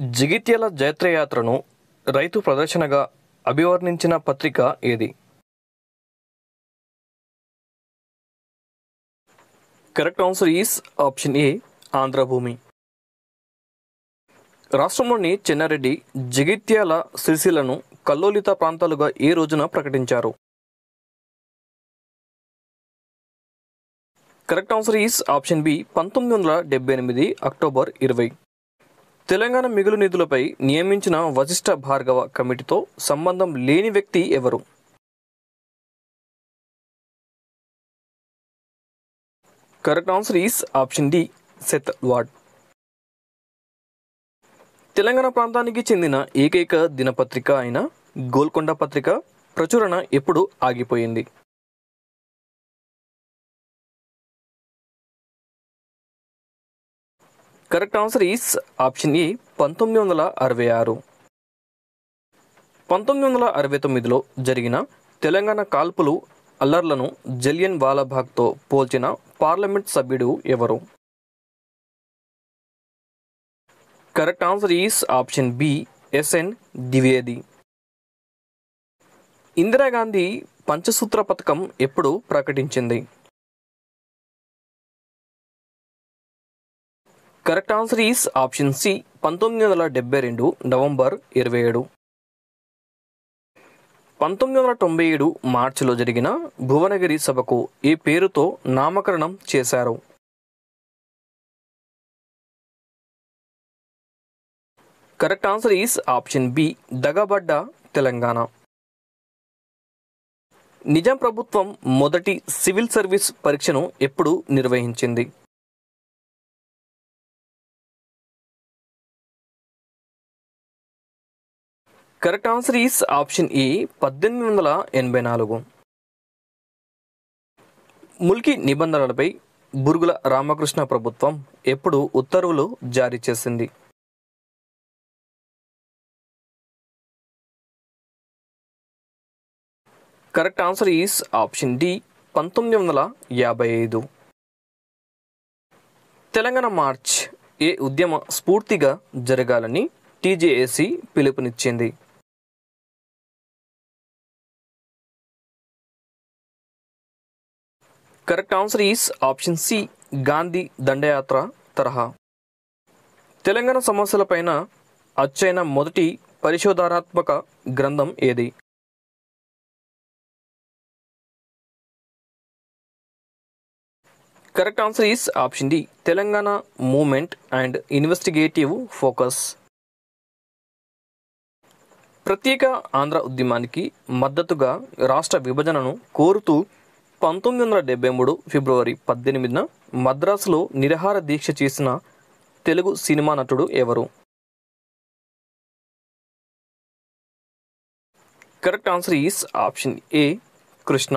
జగిత్యాల జైత్రయాత్రను రైతు ప్రదర్శనగా అభివర్ణించిన పత్రిక ఏది correct answer is option A Andhra Bhoomi రాష్ట్రంలోని చెన్నారెడ్డి జగిత్యాల సిరిసిలను కల్లోలిత ప్రాంతాలుగా ఏ రోజున ప్రకటించారు correct answer is option B పంతొమ్మిది వందల డెబ్బై ఎనిమిది అక్టోబర్ ఇరవై తెలంగాణ మిగులు నిధులపై నియమించిన వశిష్ఠ భార్గవ కమిటీతో సంబంధం లేని వ్యక్తి ఎవరు correct answer is option D Setalvad Telangana ప్రాంతానికి చెందిన ఏకైక దినపత్రిక అయిన గోల్కొండ పత్రిక ప్రచురణ ఎప్పుడు ఆగిపోయింది correct answer is option A పంతొమ్మిది వందల అరవై ఆరు పంతొమ్మిది వందల అరవై తొమ్మిదిలో జరిగిన తెలంగాణ కాల్పులు అల్లర్లను జలియన్ వాలాబాగ్తో పోల్చిన పార్లమెంట్ సభ్యుడు ఎవరు correct answer is option B SN Dwivedi Indira Gandhi పంచసూత్ర పథకం ఎప్పుడు ప్రకటించింది correct answer is option C పంతొమ్మిది వందల డెబ్బై రెండు నవంబర్ ఇరవై ఏడు పంతొమ్మిది వందల తొంభై ఏడు మార్చిలో జరిగిన భువనగిరి సభకు ఈ పేరుతో నామకరణం చేశారు correct answer is option B దగబడ్డ తెలంగాణ నిజాం ప్రభుత్వం మొదటి సివిల్ సర్వీస్ పరీక్షను ఎప్పుడు నిర్వహించింది కరెక్ట్ ఆన్సర్ ఈస్ ఆప్షన్ ఈ పద్దెనిమిది వందల ఎనభై నాలుగు ముల్కీ నిబంధనలపై బురుగుల రామకృష్ణ ప్రభుత్వం ఎప్పుడు ఉత్తర్వులు జారీ చేసింది correct answer is option D పంతొమ్మిది వందల యాభై ఐదు తెలంగాణ మార్చ్ ఏ ఉద్యమ స్ఫూర్తిగా జరగాలని టీజేఏసీ పిలుపునిచ్చింది correct answer is option C Gandhi దండయాత్ర తరహా తెలంగాణ సమస్యలపైన అచ్చైన మొదటి పరిశోధనాత్మక గ్రంథం ఏది correct answer is option D Telangana movement and investigative focus ప్రత్యేక ఆంధ్ర ఉద్యమానికి మద్దతుగా రాష్ట్ర విభజనను కోరుతూ పంతొమ్మిది వందల డెబ్బై మూడు ఫిబ్రవరి పద్దెనిమిదిన మద్రాసులో నిరహార దీక్ష చేసిన తెలుగు సినిమా నటుడు ఎవరు correct answer is option A Krishna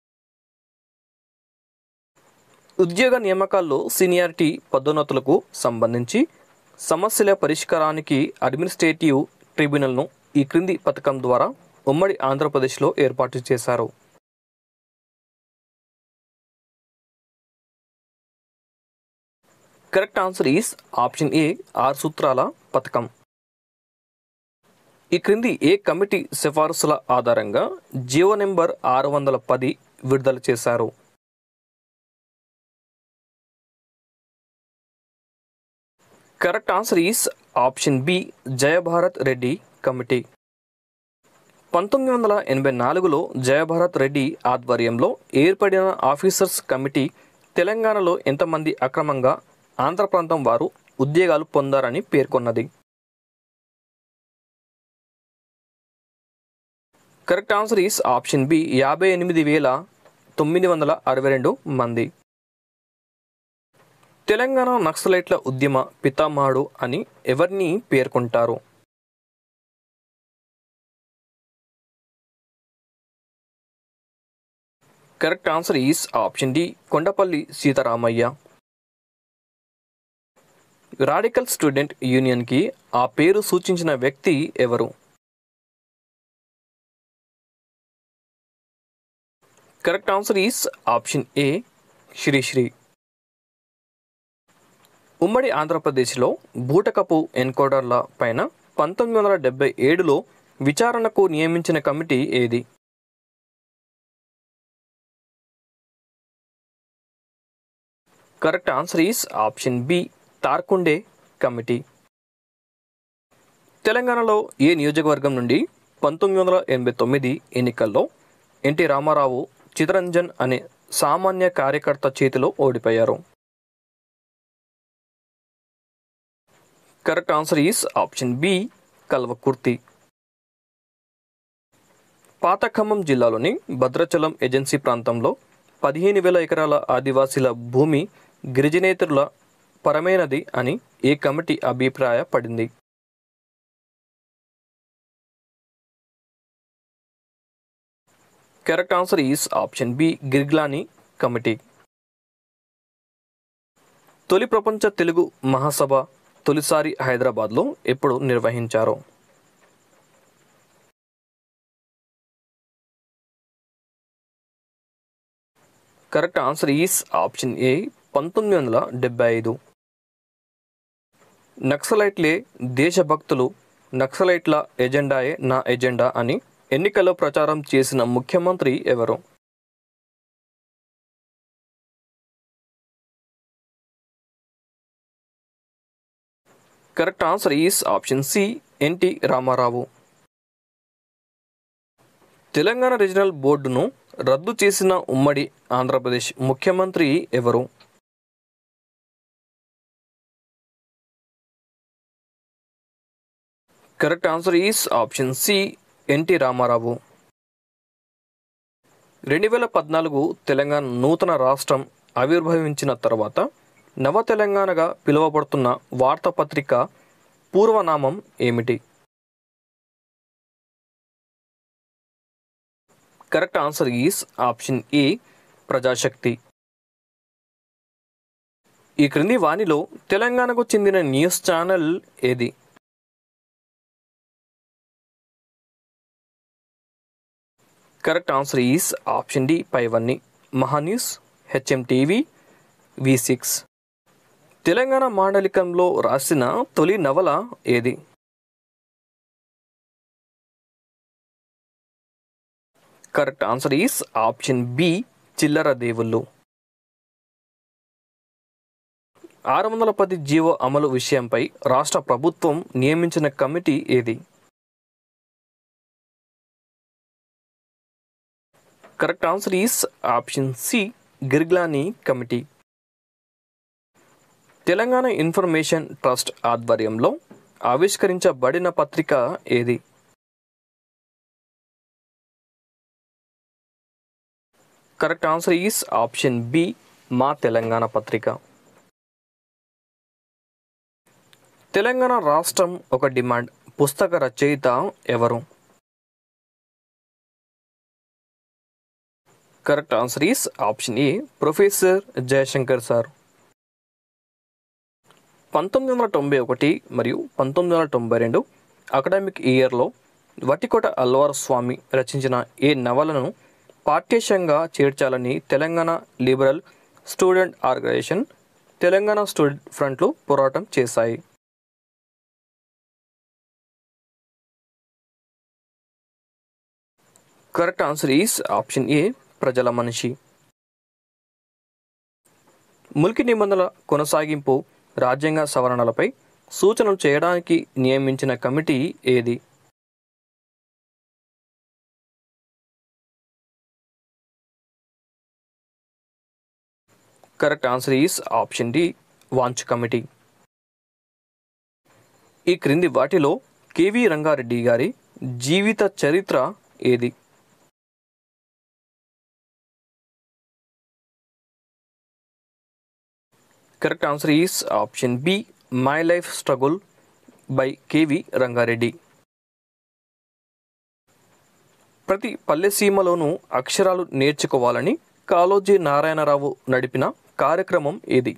ఉద్యోగ నియామకాల్లో సీనియారిటీ పదోన్నతులకు సంబంధించి సమస్యల పరిష్కారానికి అడ్మినిస్ట్రేటివ్ ట్రిబ్యునల్ను ఈ క్రింది పథకం ద్వారా ఉమ్మడి ఆంధ్రప్రదేశ్లో ఏర్పాటు చేశారు correct answer is option A ఆరు సూత్రాల పథకం ఈ క్రింది ఏ కమిటీ సిఫారసుల ఆధారంగా జియో నెంబర్ ఆరు వందల పది విడుదల చేశారు correct answer is option B Jayabharat Reddy committee పంతొమ్మిది వందల ఎనభై నాలుగులో జయభారత్ రెడ్డి ఆధ్వర్యంలో ఏర్పడిన ఆఫీసర్స్ కమిటీ తెలంగాణలో ఎంతమంది అక్రమంగా ఆంధ్ర ప్రాంతం వారు ఉద్యోగాలు పొందారని పేర్కొన్నది correct answer is option B యాభై ఎనిమిది వేల తొమ్మిది వందల అరవై రెండు మంది తెలంగాణ నక్సలైట్ల ఉద్యమ పితామహుడు అని ఎవరిని పేర్కొంటారు correct answer is option D Kondapalli Seetharamaiah radical student యూనియన్కి ఆ పేరు సూచించిన వ్యక్తి ఎవరు correct answer is option A Sri Sri ఉమ్మడి ఆంధ్రప్రదేశ్లో బూటకపు ఎన్కౌంటర్ల పైన పంతొమ్మిది వందల డెబ్బై ఏడులో విచారణకు నియమించిన కమిటీ ఏది correct answer is option B Tarkunde committee తెలంగాణలో ఏ నియోజకవర్గం నుండి పంతొమ్మిది వందల ఎనభై తొమ్మిది ఎన్నికల్లో ఎన్టీ రామారావు చిత్తరంజన్ అనే సామాన్య కార్యకర్త చేతిలో ఓడిపోయారు correct answer is option B Kalwakurthy పాత ఖమ్మం జిల్లాలోని భద్రాచలం ఏజెన్సీ ప్రాంతంలో పదిహేను వేల ఎకరాల ఆదివాసీల భూమి గిరిజనేతరుల పరమైనది అని ఏ కమిటీ అభిప్రాయపడింది correct answer is option B Girglani committee తొలి ప్రపంచ తెలుగు మహాసభ తొలిసారి హైదరాబాద్లో ఎప్పుడు నిర్వహించారు correct answer is option A పంతొమ్మిది వందల డెబ్బై ఐదు నక్సలైట్లే దేశభక్తులు నక్సలైట్ల ఎజెండాయే నా ఎజెండా అని ఎన్నికల్లో ప్రచారం చేసిన ముఖ్యమంత్రి ఎవరు correct answer is option C NT Rama Rao Telangana regional బోర్డును రద్దు చేసిన ఉమ్మడి ఆంధ్రప్రదేశ్ ముఖ్యమంత్రి ఎవరు correct answer is option C NT Rama Rao రెండు వేల పద్నాలుగు తెలంగాణ నూతన రాష్ట్రం ఆవిర్భవించిన తర్వాత నవ తెలంగాణగా పిలువబడుతున్న వార్తాపత్రిక పూర్వనామం ఏమిటి correct answer is option A Prajashakti ఈ క్రింది వాణిలో తెలంగాణకు చెందిన న్యూస్ ఛానల్ ఏది correct answer is option D పైవన్నీ Mahaa news HM TV V six Telangana మాండలికంలో రాసిన తొలి నవల ఏది correct answer is option B చిల్లర దేవుళ్ళు ఆరు వందల పది జీవో అమలు విషయంపై రాష్ట్ర ప్రభుత్వం నియమించిన కమిటీ ఏది correct answer is option C Girglani committee Telangana information trust ఆధ్వర్యంలో ఆవిష్కరించబడిన పత్రిక ఏది correct answer is option B మా తెలంగాణ పత్రిక తెలంగాణ రాష్ట్రం ఒక డిమాండ్ పుస్తక రచయిత ఎవరు correct answer is option A professor Jayashankar sir పంతొమ్మిది వందల తొంభై ఒకటి మరియు పంతొమ్మిది వందల తొంభై రెండు అకాడమిక్ ఇయర్లో వటికోట అల్వార్ స్వామి రచించిన ఏ నవలను పాఠ్యాంశంగా చేర్చాలని Telangana liberal student organisation Telangana student ఫ్రంట్లు పోరాటం చేశాయి correct answer is option A ప్రజల మనిషి ముల్కి నిబంధనల కొనసాగింపు రాజ్యాంగ సవరణలపై సూచనలు చేయడానికి నియమించిన కమిటీ ఏది correct answer is option D Wanchoo committee ఈ క్రింది వాటిలో కేవి రంగారెడ్డి గారి జీవిత చరిత్ర ఏది correct answer is option B my life struggle by KV Ranga Reddy ప్రతి పల్లె సీమలోనూ అక్షరాలు నేర్చుకోవాలని కాళోజీ నారాయణరావు నడిపిన కార్యక్రమం ఏది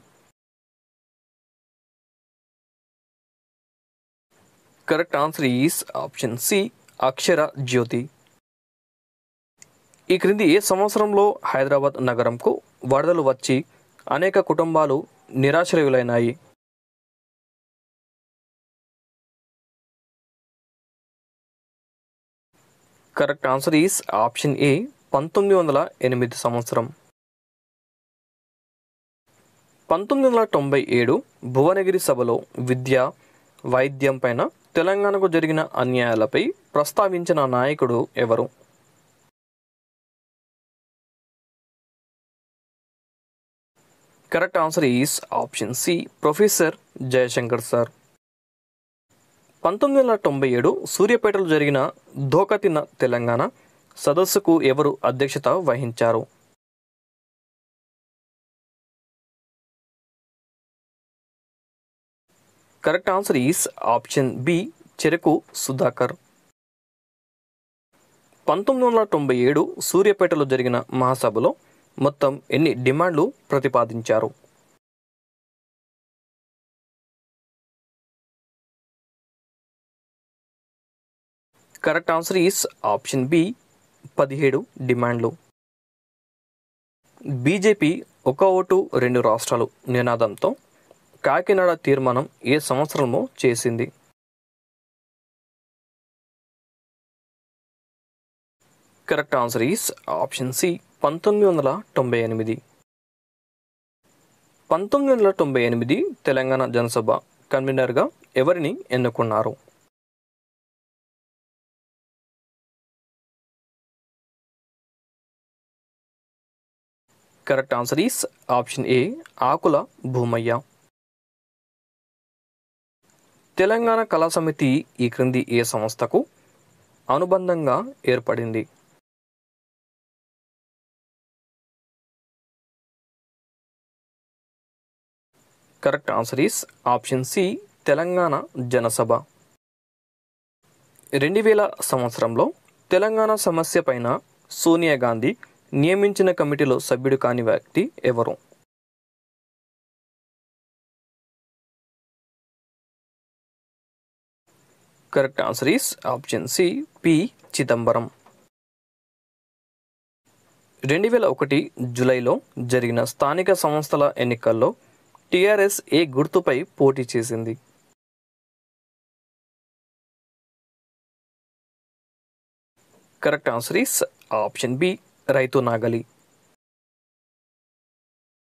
correct answer is option C Akshara Jyothi ఈ క్రింది ఏ సంవత్సరంలో హైదరాబాద్ నగరంకు వరదలు వచ్చి అనేక కుటుంబాలు నిరాశ్రయులైనాయి correct answer is option A పంతొమ్మిది వందల ఎనిమిది సంవత్సరం పంతొమ్మిది వందల తొంభై ఏడు భువనగిరి సభలో విద్య వైద్యం పైన తెలంగాణకు జరిగిన అన్యాయాలపై ప్రస్తావించిన నాయకుడు ఎవరు correct answer is option C professor Jayashankar sir పంతొమ్మిది వందల తొంభై ఏడు సూర్యాపేటలో జరిగిన ధోకతిన తెలంగాణ సదస్సుకు ఎవరు అధ్యక్షత వహించారు correct answer is option B Cheruku Sudhakar పంతొమ్మిది వందల తొంభై ఏడు సూర్యాపేటలో జరిగిన మహాసభలో మొత్తం ఎన్ని డిమాండ్లు ప్రతిపాదించారు correct answer is option B పదిహేడు డిమాండ్లు బీజేపీ ఒక ఓటు రెండు రాష్ట్రాలు నినాదంతో కాకినాడ తీర్మానం ఏ సంవత్సరంలో చేసింది correct answer is option C పంతొమ్మిది వందల తొంభై ఎనిమిది పంతొమ్మిది వందల తొంభై ఎనిమిది తెలంగాణ జనసభ కన్వీనర్గా ఎవరిని ఎన్నుకున్నారు correct answer is option A Akula Bhoomaiah Telangana Kala Samithi ఈ క్రింది ఏ సంస్థకు అనుబంధంగా ఏర్పడింది correct answer is option C Telangana Janasabha రెండు వేల సంవత్సరంలో తెలంగాణ సమస్య పైన సోనియా గాంధీ నియమించిన కమిటీలో సభ్యుడు కాని వ్యక్తి ఎవరు correct answer is option C P Chidambaram రెండు వేల ఒకటి జూలైలో జరిగిన స్థానిక సంస్థల ఎన్నికల్లో టీఆర్ఎస్ ఏ గుర్తుపై పోటీ చేసింది correct answer is option B రైతు నాగలి